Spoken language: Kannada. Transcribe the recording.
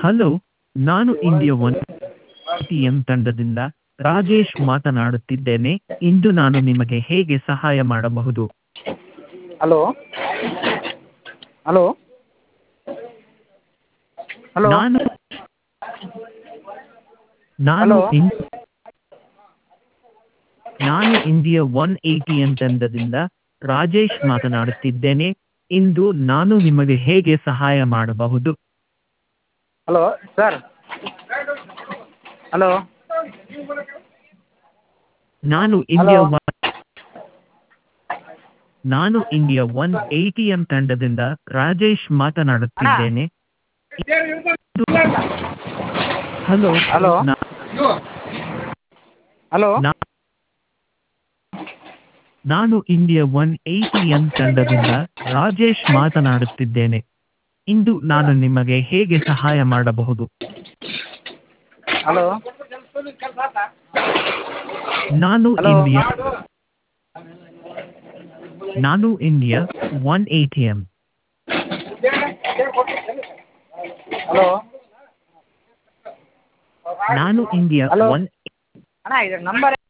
ಹಲೋ ನಾನು ಇಂಡಿಯಾ ಒನ್ ಎಂ ತಂಡದಿಂದ ರಾಜೇಶ್ ಮಾತನಾಡುತ್ತಿದ್ದೇನೆ ಇಂದು ನಾನು ನಿಮಗೆ ಹೇಗೆ ಸಹಾಯ ಮಾಡಬಹುದು ಹಲೋ ಹಲೋ ಹಲೋ ನಾನು ನಾನು ಹಲೋ ಇನ್- ನಾನು ಇಂಡಿಯಾ ಒನ್ ಏಟಿ ಎಂ ತಂಡದಿಂದ ರಾಜೇಶ್ ಮಾತನಾಡುತ್ತಿದ್ದೇನೆ ಇಂದು ನಾನು ನಿಮಗೆ ಹೇಗೆ ಸಹಾಯ ಮಾಡಬಹುದು ಹಲೋ ಸರ್ ಹಲೋ ನಾನು ಇಂಡಿಯಾ ಹಲೋ. ಒನ್ ನಾನು ಇಂಡಿಯಾ ಒನ್ ಏಟಿ ಎಂ ತಂಡದಿಂದ ರಾಜೇಶ್ ಮಾತನಾಡುತ್ತಿದ್ದೇನೆ ಹಲೋ ಹಲೋ. ನಾ- ಹಲೋ ನಾ- ನಾನು ಇಂಡಿಯಾ ಒನ್ ಏಟಿ ಎಂ ತಂಡದಿಂದ ರಾಜೇಶ್ ಮಾತನಾಡುತ್ತಿದ್ದೇನೆ ಇಂದು ನಾನು ನಿಮಗೆ ಹೇಗೆ ಸಹಾಯ ಮಾಡಬಹುದು ಹಲೋ ನಾನು ಹಲೋ ಇಂಡಿಯಾ ನಾನು India one A T M hello ನಾನು ಇಂಡಿಯಾ ಹಲೋ. ಒನ್ ಅಣ್ಣ ಇದು ನಂಬರ್